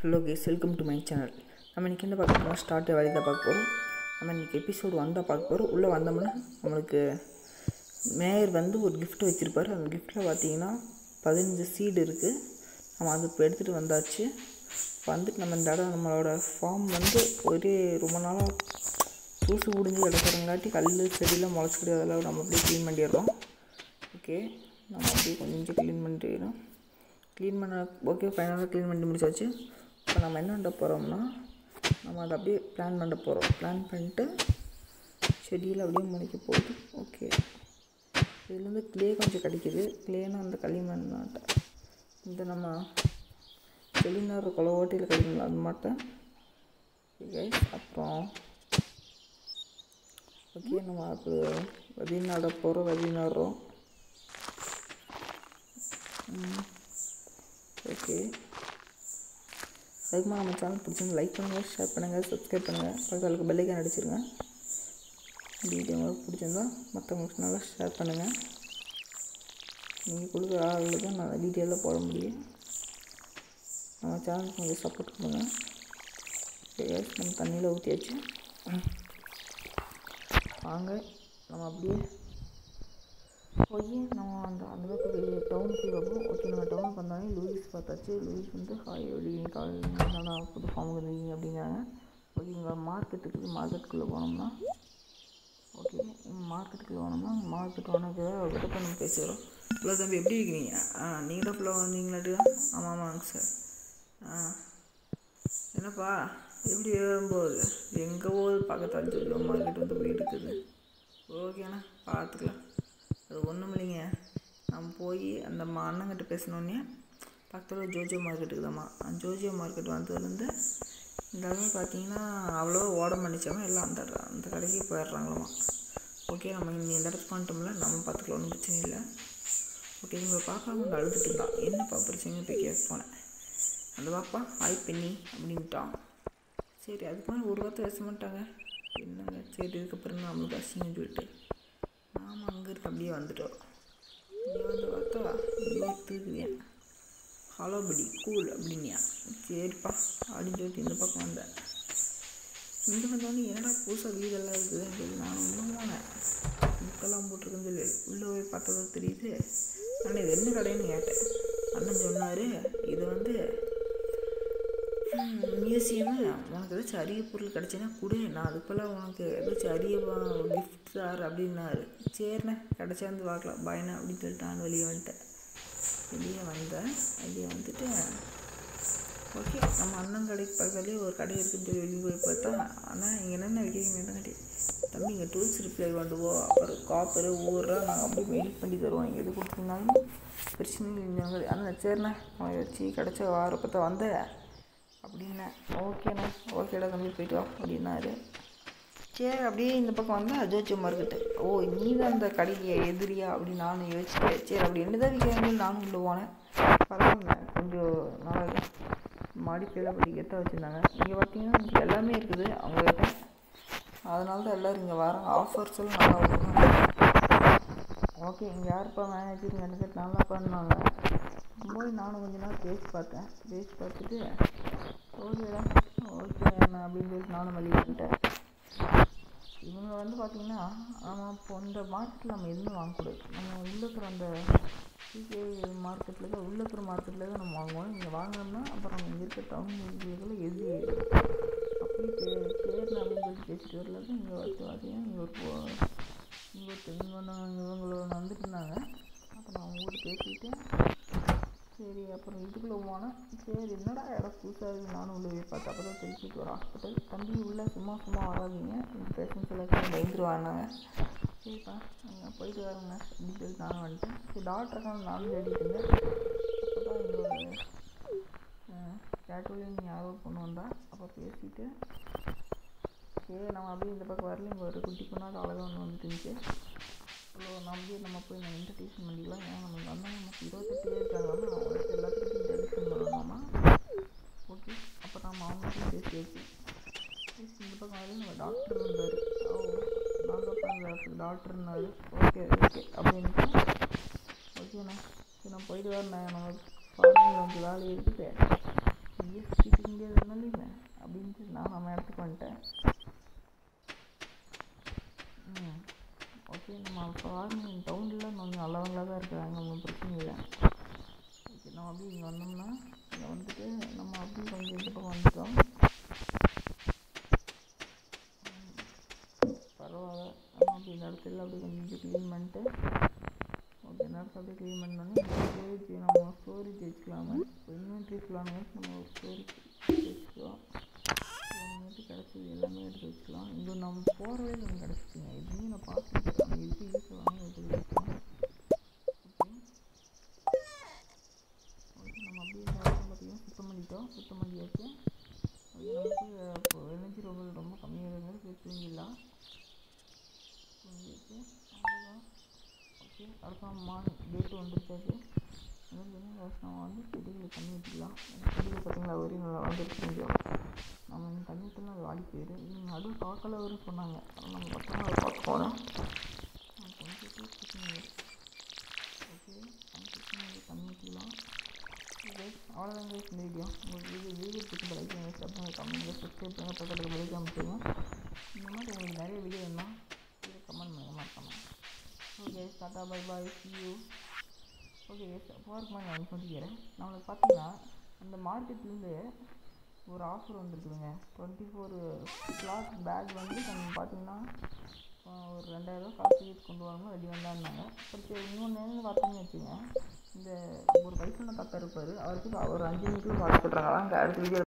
hello guys welcome to my channel நம்ம இன்றைக்கி என்ன பார்க்க போகிறோம் ஸ்டார்ட் வேலையை தான் பார்க்க போகிறோம் நம்ம இன்றைக்கி எபிசோடு ஒன் தான் பார்க்க போகிறோம் உள்ளே வந்தோம்னா நம்மளுக்கு மேயர் வந்து ஒரு கிஃப்ட் வச்சுருப்பாரு அந்த கிஃப்ட்டில் பார்த்தீங்கன்னா பதினஞ்சு சீடு இருக்குது நம்ம அது இப்போ எடுத்துகிட்டு வந்தாச்சு வந்துட்டு நம்ம இந்த இடம் நம்மளோட ஃபார்ம் வந்து ஒரே ரொம்ப நாளாக தூசு பிடிஞ்சி கிடக்கிறங்காட்டி கல் செடியெல்லாம் முளைச்சிக்கிட்டு அதெல்லாம் நம்ம அப்படியே க்ளீன் பண்ணிடுறோம் ஓகே நம்ம அப்படியே கொஞ்சம் க்ளீன் பண்ணிடுறோம் க்ளீன் பண்ண ஓகே ஃபைனலாக க்ளீன் பண்ணி முடிச்சாச்சு இப்போ நம்ம என்ன பண்ண போகிறோம்னா நம்ம அதை அப்படியே பிளான் பண்ண போகிறோம் பிளான் பண்ணிட்டு செடியில் அப்படியே முளைக்க போகுது ஓகே இதுலேருந்து க்ளே கொஞ்சம் கிடைக்குது க்ளேனா அந்த களிமண் இந்த நம்ம செடினார் கொலை ஓட்டையில் கிடைக்குங்களா அது மாட்டேன் ஓகே அப்புறம் ஓகே நம்ம அது விதை நட போகிறோம் விதை நடுறோம் ஓகே அதுக்குமா நம்ம சேனல் பிடிச்சிருந்து லைக் பண்ணுங்கள் ஷேர் பண்ணுங்கள் சப்ஸ்கிரைப் பண்ணுங்கள் பக்கத்துக்கு பெல்லைக்கான் அடிச்சிருங்க வீடியோ உங்களுக்கு பிடிச்சிருந்தா மற்றவங்களுக்கு நல்லா ஷேர் பண்ணுங்கள் நீங்கள் கொடுக்குற ஆளுக்கு தான் நான் டீட்டெயிலாக போட முடியும் நம்ம சேனலுக்கு கொஞ்சம் சப்போர்ட் கொடுங்க ஓகே நம்ம தண்ணியில் ஊற்றியாச்சு வாங்க நம்ம அப்படியே போய் நம்ம அந்த அந்த பக்கம் வெளியே டவுனுக்கு வைப்போம் ஓகே நம்ம டவுனுக்கு வந்தோடனே லூயிஸ் பார்த்தாச்சு லூயிஸ் வந்து ஹாய் எப்படி காலையில் நல்லா புது ஃபார்முக்கு வந்தீங்க அப்படிங்கிறாங்க ஓகே இங்கே மார்க்கெட்டுக்கு மார்க்கெட்டுக்குள்ளே போனோம்னா ஓகே மார்க்கெட்டுக்குள்ளே போனோம்னா மார்க்கெட் ஓனருக்கு அவர்கிட்ட போய் நம்ம பேசுகிறோம் இல்லை தம்பி எப்படி இருக்கிறீங்க ஆ நீங்கள் தான் ஃபுல்லாக வந்தீங்களாட்டு ஆமாம் ஆமாங்க சார் ஆ என்னப்பா எப்படி போகுது எங்கே போகுது பக்கத்தால் சொல்லி மார்க்கெட் வந்து போயிட்டு இருக்குது ஓகேண்ணா பார்த்துக்கலாம் அது ஒன்றும் இல்லைங்க நம்ம போய் அந்த மா அண்ணங்கிட்ட பேசினோடனே பக்கத்தில் ஜோஜோ மார்க்கெட் இருக்குதாம்மா அந்த ஜோஜோ மார்க்கெட் வந்ததுலேருந்து இந்த அளவு பார்த்தீங்கன்னா அவ்வளோ ஓட பண்ணிச்சாமல் எல்லாம் அந்த அந்த கடைக்கு போயிடுறாங்களாம்மா ஓகே நம்ம இங்கே இந்த இடத்துக்கு வந்துட்டோம்ல நம்ம பார்த்துக்கலாம் ஒன்றும் பிரச்சனை இல்லை ஓகே உங்கள் பாப்பா வந்து அழுதுட்டு இருந்தான் என்னப்பா பிரச்சனை போய் கேட்க போனேன் அந்த பாப்பா ஆய் பெண்ணி அப்படின்ட்டான் சரி அதுக்கு மேலே ஒரு வார்த்தை பேச மாட்டாங்க என்னங்க சரி இதுக்கப்புறம் நம்மளுக்கு அசிங்கம் சொல்லிட்டு நாம் அங்கே இருக்க அப்படியே வந்துட்டோம் இங்கே வந்து பார்த்தா இங்கே தூக்குவேன் ஹலோ படி கூல் அப்படின்னியா சரிப்பா அப்படின்னு சொல்லிட்டு இந்த பக்கம் வந்தேன் இங்கே வந்தோடனே என்னடா புதுசாக வீடெல்லாம் இருக்குதுன்னு சொல்லி நான் ஒன்றும் போனேன் புக்கெல்லாம் போட்டிருக்குன்னு சொல்லி உள்ளே போய் பார்த்ததா தெரியுது ஆனால் இது என்ன கடைன்னு கேட்டேன் அண்ணன் சொன்னார் இது வந்து மியூசியமு உனக்கு ஏதாச்சும் அரிய பொருள் கிடச்சின்னா கொடு நான் அதுக்கெல்லாம் உனக்கு ஏதாச்சும் அரிய கிஃப்ட் சார் அப்படின்னாரு சரிண்ணே கிடச்சா வந்து பார்க்கலாம் பயனா அப்படின்னு சொல்லிட்டு நான் வெளியே வந்துட்டேன் வெளியே வந்தேன் வெளியே வந்துட்டு ஓகே நம்ம அண்ணன் கடைக்கு பக்கத்துலேயே ஒரு கடை இருக்குன்னு சொல்லி வெளியே போய் பார்த்தா ஆனால் இங்கே என்னென்ன விற்கிறீங்க என்ன கடை தம்பி இங்கே டூல்ஸ் ரிப்ளை பண்ணுவோம் அப்புறம் காப்பரு ஊர்ரா நாங்கள் அப்படியே மெயில் பண்ணி தருவோம் இங்கே எது கொடுத்தீங்கனாலும் பிரச்சனை இல்லைங்க ஆனால் சரிண்ணே அவன் வச்சு கிடச்ச வாரப்போ தான் வந்தேன் அப்படின்னேன் ஓகேண்ணா ஓகேடா தம்பி போயிட்டு வா அப்படின்னாரு சரி அப்படியே இந்த பக்கம் வந்தால் அஜோச்சோ மார்க்கெட்டு ஓ நீ தான் அந்த கடைக்கு எதிரியா அப்படின்னு நானும் யோசிச்சேன் சரி அப்படி என்ன தான் விற்கிறாங்க நானும் உள்ளே போனேன் பரவாயில்ல கொஞ்சம் நல்லா மாடிப்பையில் படி கெட்டாக வச்சுருந்தாங்க இங்கே பார்த்தீங்கன்னா இங்கே எல்லாமே இருக்குது அவங்கக்கிட்ட அதனால தான் எல்லோரும் இங்கே வராங்க ஆஃபர்ஸ் எல்லாம் நல்லா வச்சுருந்தாங்க ஓகே இங்கே யாருப்பா மேனேஜர் எனக்கு நல்லா பண்ணாங்க போய் நானும் கொஞ்ச நேரம் பேசி பார்த்தேன் பேசி பார்த்துட்டு ஓகேடா ஓகே என்ன அப்படின்னு சொல்லிட்டு நானும் வெளியே வந்துட்டேன் இவங்க வந்து பார்த்திங்கன்னா நம்ம இப்போ இந்த மார்க்கெட்டில் நம்ம எதுவுமே வாங்கக்கூடாது நம்ம உள்ளே இருக்கிற அந்த சிகே மார்க்கெட்டில் தான் உள்ளே இருக்கிற மார்க்கெட்டில் தான் நம்ம வாங்குவோம் இங்கே வாங்கினோம்னா அப்புறம் இங்கே இருக்க டவுன் ஏரியாவில் எது அப்படியே பே பேர் அப்படின்னு சொல்லிட்டு பேசிட்டு வரல இங்கே வந்து பார்த்தீங்கன்னா இங்கே ஒரு இங்கே ஒருத்தர் இங்கே ஒன்று இவங்கள ஒன்று வந்துட்டு இருந்தாங்க அப்புறம் அவங்க கூட பேசிட்டு சரி அப்புறம் இதுக்குள்ளே போனேன் சரி என்னடா இடம் புதுசாக இருக்குது நானும் உள்ளே போய் பார்த்தேன் அப்போ தான் தெரிஞ்சுட்டு ஒரு ஹாஸ்பிட்டல் தம்பி உள்ளே சும்மா சும்மா வராதிங்க பேஷண்ட்ஸ் எல்லாத்தையும் பயந்துருவாங்க சரிப்பா நீங்கள் போயிட்டு வரேங்க அப்படின்னு சொல்லி நானும் வந்துட்டேன் சரி டாக்டருக்கான நானும் தேடிட்டு இருந்தேன் அப்போ தான் இங்கே ஒரு கேட்டோலியும் யாரோ பொண்ணு வந்தா அப்போ பேசிட்டு சரி நம்ம அப்படியே இந்த பக்கம் வரல இங்கே ஒரு குட்டி பொண்ணாக அழகாக ஒன்று வந்துட்டு இருந்துச்சு அவ்வளோ நம்பி நம்ம போய் நம்ம இன்ட்ரடியூஷன் பண்ணிக்கலாம் ஏன்னா நம்ம வந்தால் நமக்கு இருபத்தெட்டு பேர் இருக்காங்கன்னா அவங்களுக்கு எல்லாத்துக்கும் இன்ட்ரடியூஷன் பண்ணலாமா ஓகே அப்போ நம்ம அவங்கள்ட்ட பேசி வச்சு பேசி இந்த பக்கம் வரல நம்ம டாக்டர் இருந்தார் ஓ நான் தான் டாக்டர்னாரு ஓகே ஓகே அப்படின்ட்டு ஓகேண்ணா சரி நான் போயிட்டு வரேன் நம்ம ஃபார்மிங்கில் வந்து வேலையை எடுத்துட்டு இங்கே பண்ணிட்டேன் ம் ஓகே நம்ம ஃபார்மிங் டவுனில் கொஞ்சம் நல்லவங்களாக தான் இருக்கிறாங்க ஒன்றும் பிரச்சனை இல்லை ஓகே நம்ம அப்படியே இங்கே வந்தோம்னா இங்கே வந்துட்டு நம்ம அப்படியே கொஞ்சம் இந்த பக்கம் வந்துட்டோம் ம், பரவாயில்ல நம்ம அப்படி இந்த இடத்துல அப்படியே கொஞ்சம் க்ளீன் பண்ணிட்டு ஓகே இந்த இடத்துல அப்படியே க்ளீன் பண்ணோன்னே ஸ்டோரேஜ் நம்ம ஸ்டோரேஜ் வச்சுக்கலாமா இப்போ இன்வென்ட்ரி ஃபுல்லான நம்ம ஸ்டோரேஜ் வச்சுக்கலாம் வந்துட்டு கிடச்சது எல்லாமே எடுத்து வச்சுக்கலாம் இங்கே நம்ம போகிற வழியில் ஒன்று கிடச்சிச்சிங்க எதுவுமே நான் பார்த்துட்டு நம்ம இதுக்கு யூஸ் ஆகாமல் எடுத்து வச்சுக்கலாம் ஓகே ஓகே நம்ம அப்படியே இந்த இடத்துல பார்த்தீங்கன்னா சுத்தம் பண்ணிட்டோம் சுத்தம் பண்ணியாச்சு ஓகே நமக்கு இப்போ எனர்ஜி ரொம்ப ரொம்ப கம்மியாக இருந்தது போய் தூங்கிடலாம் தூங்கிட்டு அவ்வளோதான் ஓகே அடுத்த மார்னிங் டேட்டு வந்துருச்சாச்சு நம்ம வந்து செடிகள் தண்ணி ஊற்றிக்கலாம் செடிகள் பார்த்தீங்களா ஒரு நல்லா வந்துருச்சு கொஞ்சம் நம்ம இந்த தண்ணி ஊற்றினா அது வாடி போயிடும் இது நடுவு பார்க்கல வரும் சொன்னாங்க அதனால் நம்ம பத்திரமா அதை பார்க்க போகிறோம் கொஞ்சம் சுத்தம் ஓகே நம்ம சுத்தம் தண்ணி ஊற்றிக்கலாம் கைஸ் அவ்வளோதான் கைஸ் இந்த வீடியோ உங்களுக்கு வீடியோ வீடியோ பிடிச்ச லைக் பண்ணுங்கள் சப்ஸ்கிரைப் கமெண்ட் சப்ஸ்கிரைப் பண்ணுங்கள் பக்கத்தில் லைக் அமைச்சுங்க இந்த மாதிரி உங்களுக்கு நிறைய வீடியோ வேணுமா கீழே கமெண்ட் பண்ணுங்கள் மறக்காமல் okay tata bye bye see you okay போகிறதுக்கு மாதிரி நான் சொல்லிக்கிறேன் நம்மளுக்கு பார்த்தீங்கன்னா அந்த மார்க்கெட்லேருந்து ஒரு ஆஃபர் வந்துருக்குதுங்க டுவெண்ட்டி ஃபோர் கிளாத் பேக் வந்து நம்ம பார்த்தீங்கன்னா ஆஹ் ஒரு ரெண்டாயிரரூவா காசு கொண்டு வரணும் ரெடி வந்தாருனாங்க அப்புறம் சரி இன்னொன்று பார்த்தீங்கன்னு வச்சுங்க இந்த ஒரு வயசான தாத்தா இருப்பார் அவருக்கு ஒரு அஞ்சு நிமிஷம் பார்த்து சொல்கிறாங்க வாங்க அடுத்த வீடியோ